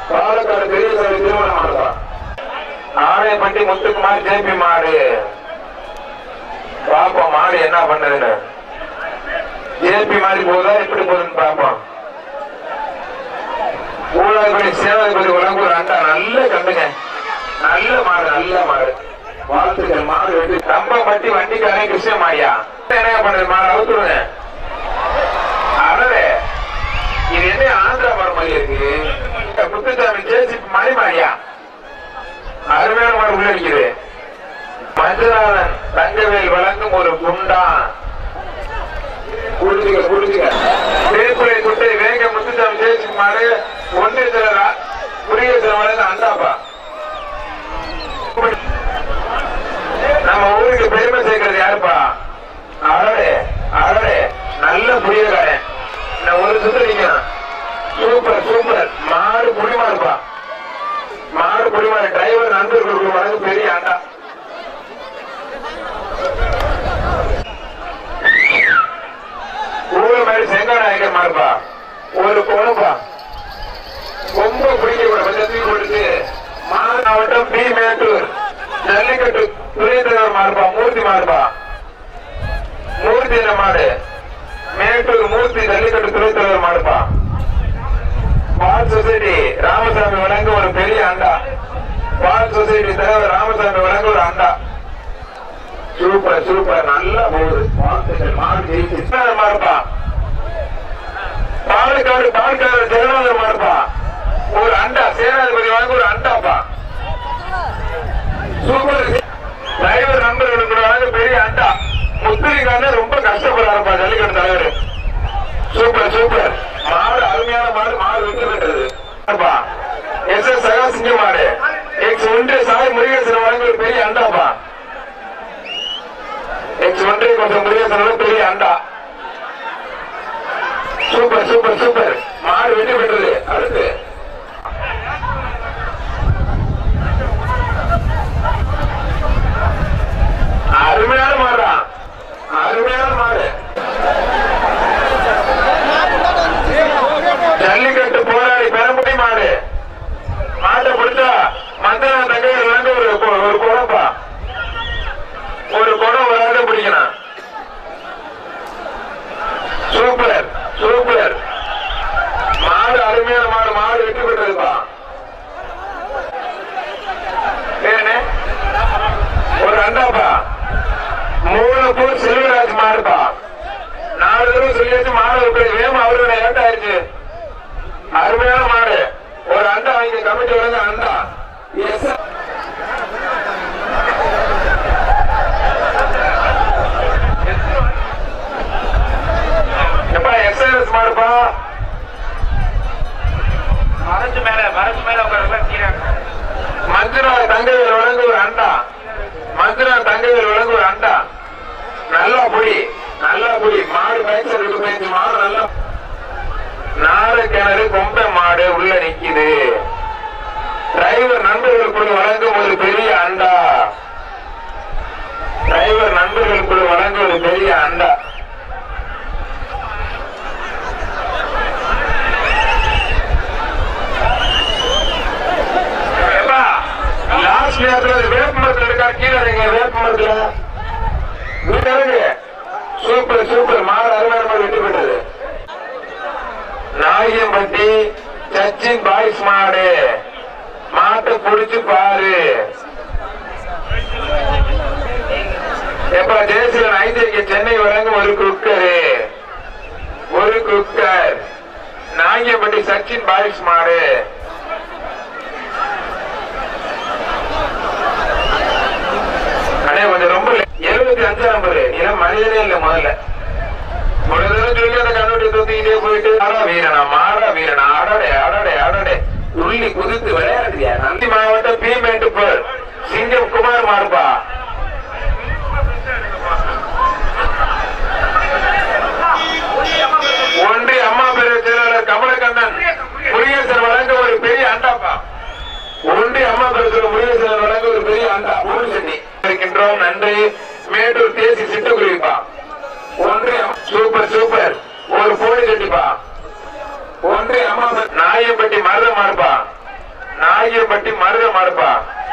பாலக்காடு பெரிய சாமி திருமணம் ஆடுவா ஆணையப்பட்டி முத்துக்குமார் ஜேபி மாடு பாப்போம் மாடு என்ன பண்ணுதுன்னு ஜேபி மாதிரி போதா எப்படி போகுதுன்னு பாப்போம் ஊழல்படி சேவாதிபதி உலகூர் அண்டா நல்ல கண்டுங்க நல்ல மாடு நல்ல மாடு வாழ்த்துக்கள் மாடு வெட்டி தம்பம்பட்டி வண்டிக்காரன் கிருஷ்ணமாடியா என்ன பண்ணுது மாடு அவுத்துருங்க அடவே இது என்ன ஆந்திரா மாடு மாதிரி இருக்கு முத்துசாமி ஜேசி மணி மாடியா அருமையான மாடு உள்ள அடிக்குது மஞ்சளாளன் தங்கவேல் வழங்கும் ஒரு குண்டா புரிஞ்சுக்க புரிஞ்சுக்க வேப்பிலை குட்டை வேங்க முத்துசாமி ஜெயிச்சு மாடு ஒன்று சிலரா புரிய சில அண்டாப்பா நம்ம ஊருக்கு பெருமை சேர்க்கிறது யாருப்பா அழடே அழடே நல்ல புரியக்காரன் இந்த ஒரு சுத்து நிக்கணும் சூப்பர் சூப்பர் மாடு புடிமாருப்பா மாடு புடிமாறு டிரைவர் நண்பர்களுக்கு வழங்கும் பெரிய அண்டா ஊழல் மாதிரி செங்கநாயகர் மாறுப்பா ஒரு பொண்ணுப்பா ரொம்ப பிடிக்க கூட பஞ்சத்தி கொடுத்து மாவட்டம் பி மேட்டூர் ஜல்லிக்கட்டு துணைத்தலைவர் மாறுப்பா மூர்த்தி மாறுப்பா மூர்த்தி என்ன மாடு மேட்டூர் மூர்த்தி ஜல்லிக்கட்டு துணைத்தலைவர் மாறுப்பா பால் சொசைட்டி ராமசாமி வழங்க ஒரு பெரிய அண்டா பால் சொசைட்டி தலைவர் ராமசாமி வழங்க ஒரு அண்டா சூப்பர் சூப்பர் நல்லா போகுது வாழ்த்துக்கள் மாடு ஜெயிச்சு மாறுப்பா பாலக்காடு பாலக்காடு ஜெகநாதர் மாறுப்பா ஒரு அண்டா சேனாதிபதி வாங்க ஒரு அண்டாப்பா சூப்பர் டிரைவர் நண்பர்களுக்கு கூட வாங்க பெரிய அண்டா முத்திரிக்கான ரொம்ப கஷ்டப்படுறாருப்பா ஜல்லிக்கட்டு தலைவர் சூப்பர் சூப்பர் மாடு அருமையான மாடு மாடு வெற்றி பெற்றது எஸ் எஸ் சகாசிங்க மாடு எக்ஸ் ஒன்றிய சாய் முருகேசன் வழங்க ஒரு பெரிய அண்டாப்பா எக்ஸ் ஒன்றிய கொஞ்சம் முருகேசனோட பெரிய அண்டா சூப்பர் சூப்பர் சூப்பர் மாடு வெற்றி பெற்றது அடுத்து அருமையான மாடா அருமையான மாடு ஜல்லிக்கட்டு போராடி பெறமுடி மாடு மாட்டை பிடிச்சா மந்தனா தங்கையில் வந்து ஒரு கொ- ஒரு குடப்பா ஒரு குடம் ஒரு ஆளை பிடிக்கணும் சூப்பர் சூப்பர் மாடு அருமையான மாடு மாடு வெற்றி பெற்றதுப்பா பேருனே ஒரு அண்டாப்பா மூணு பூர் செல்வராஜ் மாடுப்பா நாலு தடவை சொல்லியாச்சு மாடு விட்டு வேமா அவரோட ஏட்டா ஆயிடுச்சு அருமையான மாடு ஒரு அண்டா வாங்கி கமிட்டி வழங்க அண்டா எஸ் எப்பா எக்ஸைஸ் மாடுப்பா மரத்து மேல மரத்து மேல உட்கார கீரை மந்திரா தங்கையில் வழங்க ஒரு அண்டா மந்திரா தங்கையில் வழங்க ஒரு அண்டா நல்லா புடி நல்லா புடி மாடு பயிற்சி ரெண்டு பயிற்சி மாடு நல்லா நாலு கிணறு கொம்பை மாடு உள்ள நிக்குது டிரைவர் நண்பர்களுக்குள்ள வழங்கும் ஒரு பெரிய அண்டா டிரைவர் நண்பர்களுக்குள்ள வழங்கும் ஒரு பெரிய அண்டா ஏப்பா, லாஸ்ட் நேரத்துல ஒரு வேப்ப மரத்துல இருக்கா கீழே இறங்க வேப்ப மரத்துல வீட்டு இறங்கு சூப்பர் சூப்பர் மாடு அருமையான மாடு வெற்றி பெற்றது நாயம்பட்டி சச்சின் பாய்ஸ் மாடு மாட்டை புடிச்சு பாரு எப்ப தேசியன் ஐந்தியக்கு சென்னை வழங்க ஒரு குக்கரு ஒரு குக்கர் நாயம்பட்டி சச்சின் பாய்ஸ் மாடு அண்ணே கொஞ்சம் ரொம்ப எழுபத்தி அஞ்சு நம்பரு நீலாம் மனிதனே இல்ல முதல்ல முதல்ல சொல்லி அந்த கண்ணுட்டி தூக்கிட்டே போயிட்டு ஆடா வீரனா மாடா வீரனா ஆடாடே ஆடாடே ஆடாடே துள்ளி குதித்து விளையாடுறியா நந்தி மாவட்டம் பி மேட்டுப்பர் சிங்கம் குமார் மாறுபா ஒன்றிய அம்மா பேரவை செயலாளர் கமலக்கண்ணன் முருகேசன் வழங்க ஒரு பெரிய அண்டாப்பா ஒன்றிய அம்மா பேரவை முருகேசன் வழங்க ஒரு பெரிய அண்டா மூணு சட்டி இருக்கின்றோம் நன்றி மேட்டூர் தேசி சிட்டுக்குருவிப்பா ஒன்றிய சூப்பர் சூப்பர் ஒரு போலி கட்டிப்பா ஒன்றிய அம்மா பேர- நாயம்பட்டி மருதமாறுப்பா பெரியம்பட்டி மருத மாடுப்பா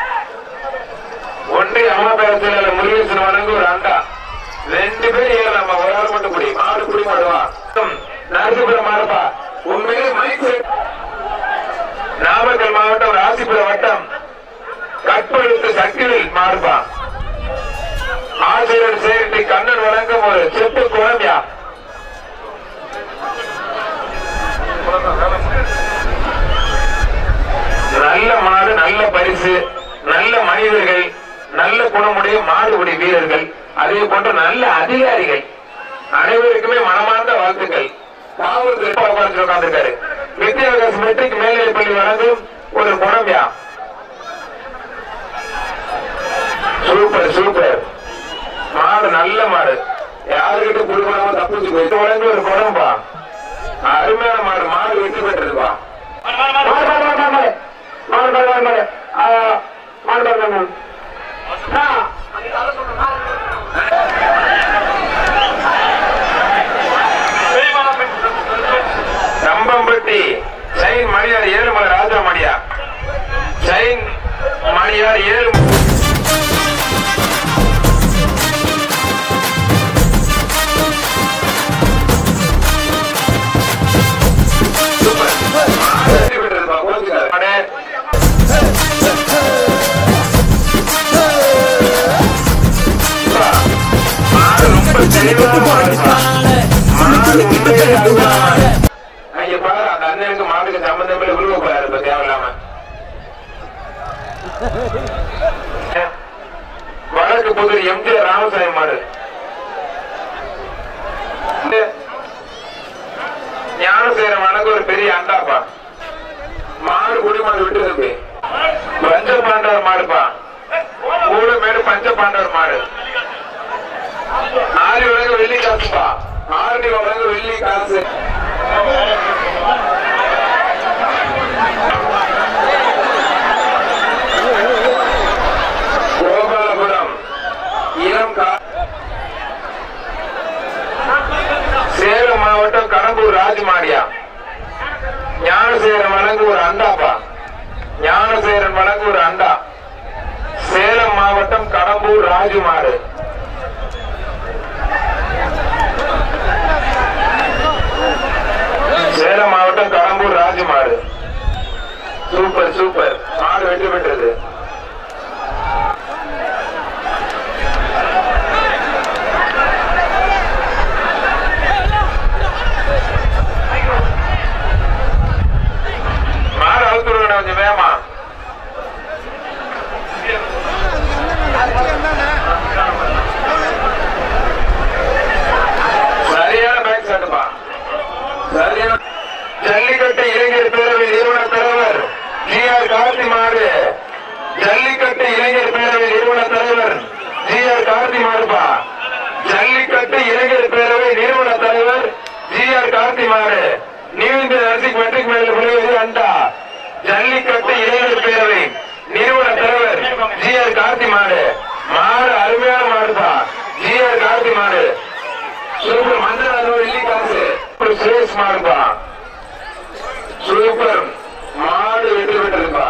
ஒன்றிய அம்மா பேரத்தில் முருகேசன் வழங்க ஒரு அண்டா ரெண்டு பேர் ஏறலாமா ஒரு ஆள் மட்டும் குடி மாடு குடி மாடுவா நரசிபுரம் மாடுப்பா உண்மையிலே மைக் செட் நாமக்கல் மாவட்டம் ராசிபுரம் வட்டம் கற்பழுத்து சக்திவில் மாறுபா ஆசிரியர் சேர்த்து கண்ணன் வழங்கும் ஒரு செப்பு குழம்பியா நல்ல மாடு நல்ல பரிசு நல்ல மனிதர்கள் நல்ல குணமுடைய மாடுபிடி வீரர்கள் அதே போன்ற நல்ல அதிகாரிகள் அனைவருக்குமே மனமார்ந்த வாழ்த்துக்கள் காவல்துறை உட்கார்ந்துருக்காரு வித்யாகாஸ் மெட்ரிக் மேல்நிலைப் பள்ளி வழங்கும் ஒரு குணம்யா சூப்பர் சூப்பர் மாடு நல்ல மாடு யாருக்கிட்ட குடும்பமா தப்பிச்சு போயிட்டு வழங்கும் ஒரு குணம்பா அருமையான மாடு மாடு வெற்றி பெற்றதுப்பா மாடு மாடு மாடு மாடு மாடு மாடு மாடு மாடு ஆ, மாடு மாடு மாடு ஆ. கம்பம்பட்டி சைன் மணியார் ஏழுமலை ராஜா மணியா சைன் மணியார் ஏழு சூப்பர். மாடு வெற்றி பெற்றதுப்பா, கோச்சுக்காத. மாடு. மாடு ரொம்ப தெளிவான மாடுப்பா. மாடு உண்மையிலே அருமையான மாடு. அங்க பாரு அந்த அண்ணனுக்கு மாட்டுக்கு சம்பந்தமே விழுக போறாரு இப்ப தேவையில்லாம வடக்கு புதூர் எம்ஜிஆர் ராமசாமி மாடு ஞானசேரம் வழங்க ஒரு பெரிய அண்டாப்பா மாடு குடி மாடு விட்டு இருக்கு பஞ்ச பாண்டவர் மாடுப்பா கூடு மேடு பஞ்ச பாண்டவர் மாடு ஆறு வழங்க வெள்ளி காசுப்பா ஆறு வழங்க வெள்ளி காசு கோபாலபுரம் இளம் கா சேலம் மாவட்டம் கடம்பூர் ராஜமாடியா ஞானசேரன் வழங்கு ஒரு அண்டாப்பா ஞானசேரன் வழங்கு ஒரு அண்டா சேலம் மாவட்டம் கடம்பூர் ராஜுமாடு சேலம் மாவட்டம் கடம்பூர் ராஜுமாடு சூப்பர் சூப்பர் மாடு வெற்றி பெற்றது மாடு அவுத்துருங்க கொஞ்சம் வேகமா சரியான பேக் ஷாட்டுப்பா சரியான ஜல்லிக்கட்டு இளைஞர் பேரவை நிறுவன தலைவர் ஜி ஆர் கார்த்தி மாடு ஜல்லிக்கட்டு இளைஞர் பேரவை நிறுவன தலைவர் ஜி ஆர் கார்த்தி மாடுப்பா ஜல்லிக்கட்டு இளைஞர் பேரவை நிறுவன தலைவர் ஜி ஆர் கார்த்தி மாடு நியூ இந்திய நர்சிங் மெட்ரிக் மேல் விளைவது அண்டா ஜல்லிக்கட்டு இளைஞர் பேரவை நிறுவன தலைவர் ஜி ஆர் கார்த்தி மாடு மாடு அருமையான மாடுப்பா ஜி ஆர் கார்த்தி மாடு சூப்பர் மஞ்சள் அறுபது வெள்ளி காசு ஒரு சுரேஷ் மாடுப்பா சூப்பர் மாடு வெற்றி பெற்றிருப்பா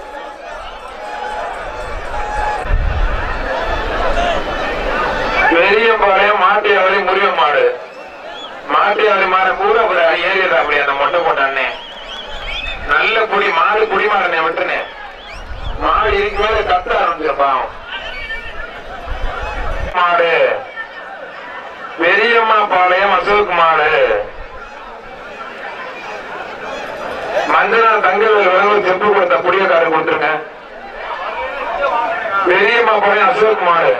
பெரியம்பாளையம் மாட்டியாவளி முருக மாடு மாட்டியாவளி மாடு கூட ஒரு ஏறிடுறா அப்படி அந்த மொட்டை போட்டானே நல்ல குடி மாடு குடி மாடுனே விட்டுனே மாடு இதுக்கு மேல கத்த ஆரம்பிச்சிருப்பான் மாடு பெரியம்மா பாளையம் அசோக் மாடு மஞ்சள் தங்கல் வழங்க செப்பு கொடுத்த புடியக்காரர் கொடுத்துருங்க பெரியம்மா பாளையம் அசோக் மாடு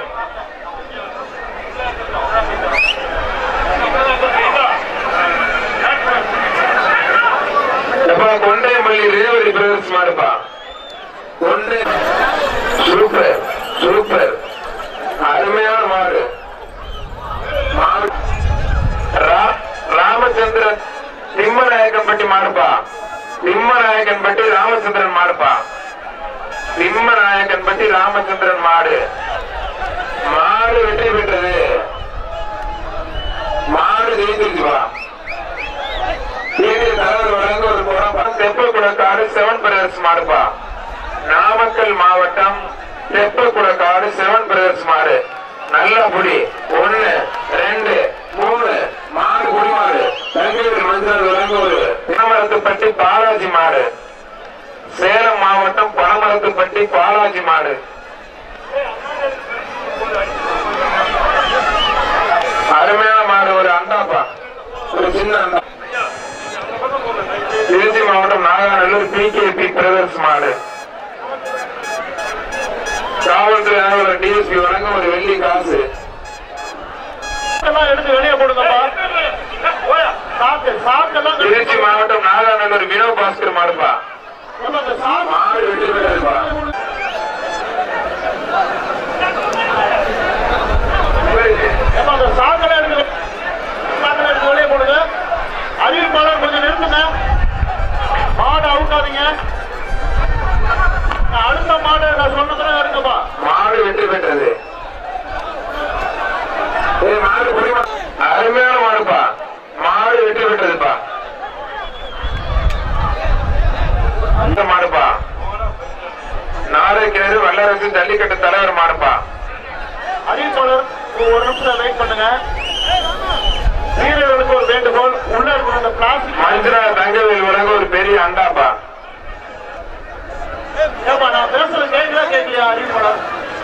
எப்பா கொண்டையம்பள்ளி ரேவதி பிரதர்ஸ் மாடுப்பா கொண்டை சூப்பர் சூப்பர் அருமையான மாடு மாடு ரா- ராமச்சந்திரன் திம்மநாயக்கன்பட்டி மாடுப்பா திம்மநாயக்கன்பட்டி ராமச்சந்திரன் மாடுப்பா திம்மநாயக்கன்பட்டி ராமச்சந்திரன் மாடு மாடு வெற்றி பெற்றது மாடு ஜெயிச்சிருச்சுப்பா சீனியர் தலைவர் வழங்க ஒரு குணம் தெப்ப குளக்காடு செவன் பிரதர்ஸ் மாடுப்பா நாமக்கல் மாவட்டம் தெப்பக்குளக்காடு செவன் பிரதர்ஸ் மாடு நல்ல புடி ஒண்ணு ரெண்டு மூணு மாடு குடி மாடு தங்கவேல் மஞ்சள் விலங்கூர் பனமரத்துப்பட்டி பாலாஜி மாடு சேலம் மாவட்டம் பனமரத்துப்பட்டி பாலாஜி மாடு அருமையான மாடு ஒரு அண்டாப்பா ஒரு சின்ன அண்டா திருச்சி மாவட்டம் நாகாநல்லூர் பிகேபி பிரதர்ஸ் மாடு காவல்துறை அலுவலர் டிஎஸ்பி வழங்க ஒரு வெள்ளி காசு எல்லாம் எடுத்து வெளியே போடுங்கப்பா சாக்கு சாக்கெல்லாம் திருச்சி மாவட்டம் நாகாநல்லூர் வினோ பாஸ்கர் மாடுப்பா அந்த சாக்கு மாடு வெட்டி போயிடாதுப்பா ஏப்பா, அந்த சாக்கெல்லாம் எடுத்து சாக்கெல்லாம் எடுத்து வெளியே போடுங்க அறிவிப்பாளர் கொஞ்சம் நிறுத்துங்க மாடு அவுக்காதீங்க அடுத்த மாடு நான் சொன்னதுல இருக்குப்பா மாடு வெற்றி பெற்றது ஏய், மாடு குடிமா அருமையான மாடுப்பா மாடு வெற்றி பெற்றதுப்பா அந்த மாடுப்பா நாரைக்கிணறு வல்லரசு ஜல்லிக்கட்டு தலைவர் மாடுப்பா அறிவிப்பாளர் ஒரு நிமிஷம் வெயிட் பண்ணுங்க வீரர்களுக்கு ஒரு வேண்டுகோள் உள்ள இருக்கிற அந்த பிளாஸ்டிக் மஞ்சளா தங்கவேல் வழங்க ஒரு பெரிய அண்டாப்பா ஏப்பா நான் பேசுறது கேட்கல கேட்கலையா அறிவிப்பாளர்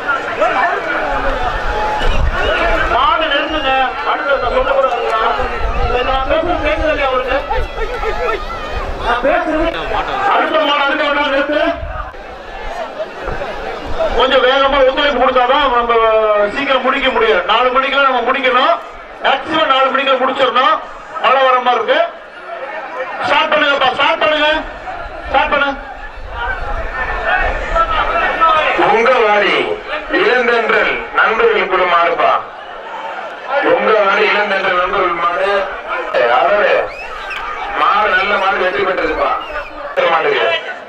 மாடு நிறுத்துங்க அடுத்து நான் சொல்ல கூட நான் பேசுறது கேட்கல இல்லையா அவருக்கு நான் பேசுறது அடுத்த மாடு அடுத்த மாடு நிறுத்து கொஞ்சம் வேகமா ஒத்துழைப்பு கொடுத்தாதான் நம்ம சீக்கிரம் முடிக்க முடியும் நாலு மணிக்கெல்லாம் நம்ம முடிக்கணும் மேக்சிமம் நாலு மணிக்கு முடிச்சிடணும் மழை வர மாதிரி இருக்கு ஸ்டார்ட் பண்ணுங்கப்பா ஸ்டார்ட் பண்ணுங்க ஸ்டார்ட் பண்ணு உங்க வாடி இளந்தென்றல் நண்பர்கள் குழு மாடுப்பா உங்க வாடி இளந்தென்றல் நண்பர்கள் மாடு அதாவது மாடு நல்ல மாடு வெற்றி பெற்றதுப்பா மாடுக்கு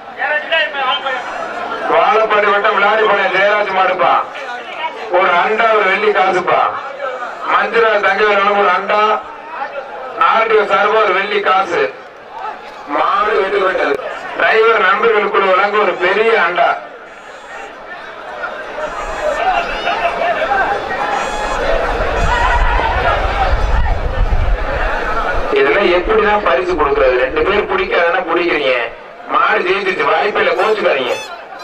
வாழப்பாடி வட்டம் விளாடிப்பாளையம் ஜெயராஜ் மாடுப்பா ஒரு அண்டா ஒரு வெள்ளி காசுப்பா மஞ்சள் தங்கவேல் ஒரு அண்டா ஆர்டிஓ சார்பா ஒரு வெள்ளி காசு மாடு வெற்றி பெற்றது டிரைவர் நண்பர்களுக்குள்ள வழங்க ஒரு பெரிய அண்டா இதெல்லாம் எப்படிதான் பரிசு கொடுக்கறது ரெண்டு பேர் பிடிக்காதுன்னா பிடிக்கிறீங்க மாடு ஜெயிச்சிச்சு வாய்ப்பில்லை கோச்சுக்காதீங்க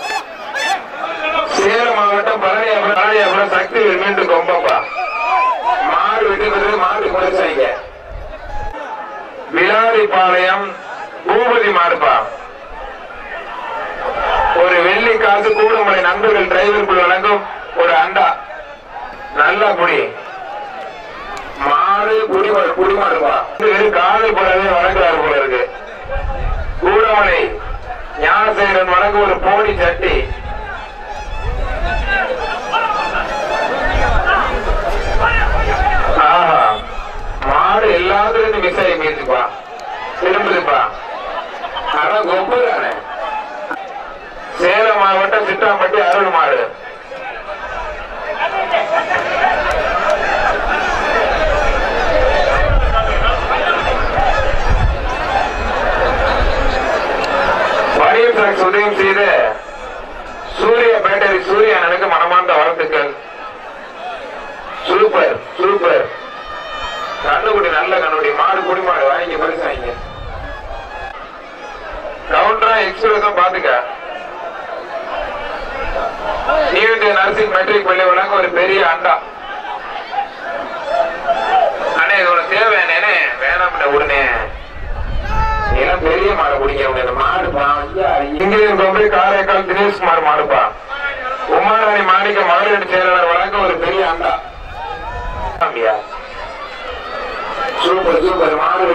சேலம் மாவட்டம் பழனியாபுரம் பழனியாபுரம் சக்தி மீண்டும் கொம்பப்பா மாடு வெட்டி பெற்றது மாடு குறைச்சாங்க விளாரிப்பாளையம் பூபதி மாடுப்பா ஒரு வெள்ளி காசு கூடுமலை நண்பர்கள் டிரைவருக்குள் வழங்கும் ஒரு அண்டா நல்லா புடி மாடு குடிமாடு குடிமாடுப்பா வெறும் காலை போலவே வழங்குறாரு போல இருக்கு கூடமலை ஞானசேகரன் வழங்கும் ஒரு போடி சட்டி ஆஹா மாடு எல்லாத்துலயும் மிஸ் ஆகி போயிருச்சுப்பா திரும்புதுப்பா ஆனா கொம்புதானே சேலம் மாவட்டம் சிட்டாம்பட்டி அருள் மாடு வணிக டிராக்ஸ் உதயம் செய்த சூரிய பேட்டரி சூரிய அண்ணனுக்கு மனமார்ந்த வாழ்த்துக்கள் சூப்பர் சூப்பர் கண்ணுக்குடி நல்ல கண்ணுக்குடி மாடு குடி மாடு வாங்கி பரிசு வாங்க கவுண்டரா எக்ஸ்பிரஸும் பாத்துக்க நியூ இந்தியா நர்சிங் மெட்ரிக் பள்ளி வழங்க ஒரு பெரிய அண்டா அண்ணே இது உனக்கு தேவை அண்ணே வேணாம் உடனே எல்லாம் பெரிய மாடு பிடிக்க முடியாது மாடு இங்கிருந்து கொண்டு காரைக்கால் தினேஷ்குமார் மாடுப்பா உமாராணி மாணிக்க மகளிர் செயலாளர் வழங்க ஒரு பெரிய அண்டா அப்படியா சூப்பர் சூப்பர் மாடு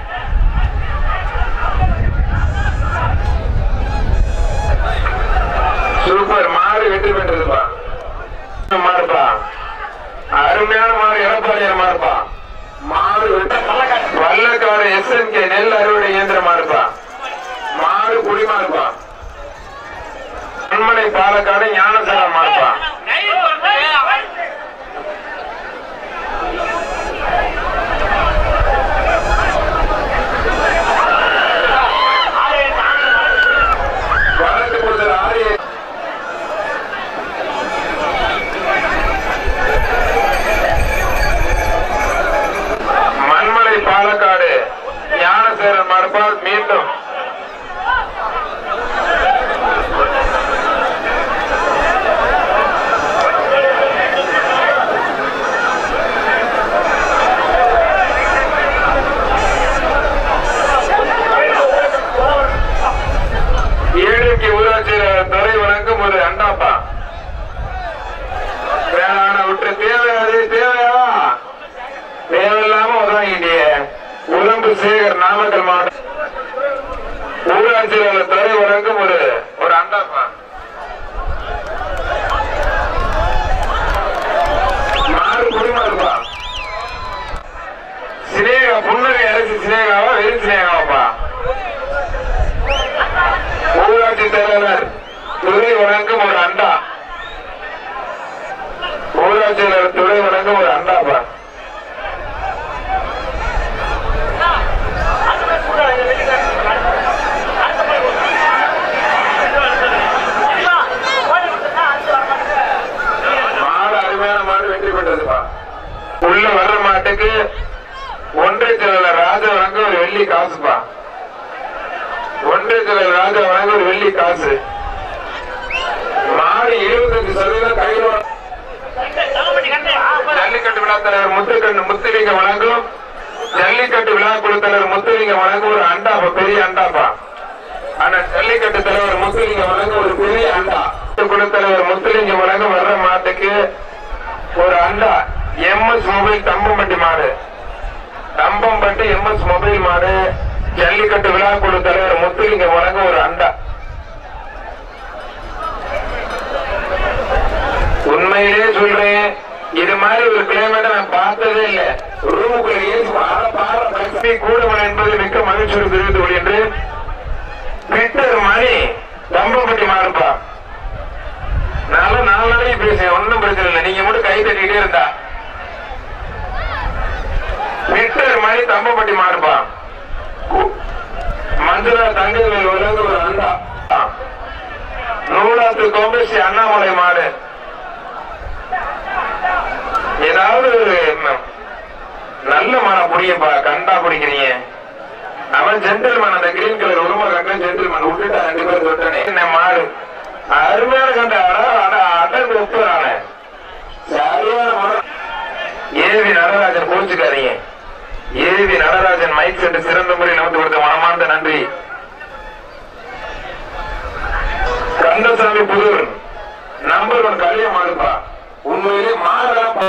சூப்பர் மாடு வெற்றி பெற்றதுப்பா மாடுப்பா அருமையான மாடு எடப்பாடியார் மாடுப்பா மாடு வெற்றி- வல்லக்காடு எஸ்என்கே நெல் அறுவடை இயந்திரம் மாடுப்பா மாடு குடி மாடுப்பா கண்மனை பாலக்காடு ஞானசேரம் மாடுப்பா வழக்கு கொடுத்தது ஆரிய ஊராட்சியில் துறை வழங்கும் ஒரு ஒரு அண்டாப்பா மாறு குடிமாறுப்பா சினேகா புன்னகை அரைச்சி சினேகாவா வெறும் சினேகாவாப்பா ஊராட்சி தலைவர் துறை வழங்கும் ஒரு அண்டா ஊராட்சி தலைவர் துறை வழங்கும் ஒரு அண்டாப்பா மாடு அருமையான மாடு வெற்றி பெற்றதுப்பா உள்ள வர்ற மாட்டுக்கு ஒன்றை தலைவர் ராஜா வழங்க ஒரு வெள்ளி காசுப்பா ஒன்றை தலைவர் ராஜா வழங்க ஒரு வெள்ளி காசு மாடு இருபத்தஞ்சு சதவீதம் கையில் ஜல்லிக்கட்டு விழா தலைவர் முத்துக்கண்ணு முத்துலிங்க வழங்கும் ஜல்லிக்கட்டு விழா குழு தலைவர் முத்துலிங்க வழங்கும் ஒரு அண்டாப்பா பெரிய அண்டாப்பா ஆனா ஜல்லிக்கட்டு தலைவர் முத்துலிங்க வழங்கும் ஒரு பெரிய அண்டா குழு தலைவர் முத்துலிங்க வழங்கும் வர்ற மாட்டுக்கு ஒரு அண்டா எம்எஸ் மொபைல் தம்பம்பட்டி மாடு தம்பம்பட்டி எம்எஸ் மொபைல் மாடு ஜல்லிக்கட்டு விழா குழு தலைவர் முத்துலிங்க வழங்கும் ஒரு அண்டா உண்மையிலே சொல்றேன் இது மாதிரி ஒரு கிளைமேட்டை நான் பார்த்ததே இல்ல ரூமுக்குள்ள ஏசி பாட பாட பக்தி கூடுமன் என்பது மிக்க மகிழ்ச்சியோடு தெரிவித்துக் கொள்கின்றேன் பிட்டர் மணி தம்பம்பட்டி மாறுப்பா நல்ல நாலு நாளைக்கு பேசுறேன் ஒன்னும் பிரச்சனை இல்லை நீங்க மட்டும் கை தட்டிக்கிட்டே இருந்தா பிட்டர் மணி தம்பம்பட்டி மாறுப்பா மஞ்சுளா தங்கவேல் உலக ஒரு அண்டா நூலாத்து கோம்பேசி அண்ணாமலை மாடு ஏதாவது ஒரு ம- நல்ல மனம் புடியப்பா கண்டா பிடிக்கிறீங்க அவன் ஜென்டில்மேன் அந்த கிரீன் கலர் உருமா கண்ட ஜென்டில்மேன் விட்டுட்டா ரெண்டு பேரும் தொட்டனே என்ன மாடு அருமையான கண்ட அடா அடா அடர்ந்து ஒப்புறான சரியான மனம் ஏவி நடராஜன் கோச்சுக்காதீங்க ஏவி நடராஜன் மைக் சென்று சிறந்த முறையில் நமக்கு கொடுத்த மனமார்ந்த நன்றி கந்தசாமி புதூர் நம்பர் ஒன் கல்யாணம் மாடுப்பா உண்மையிலே மாடெல்லாம்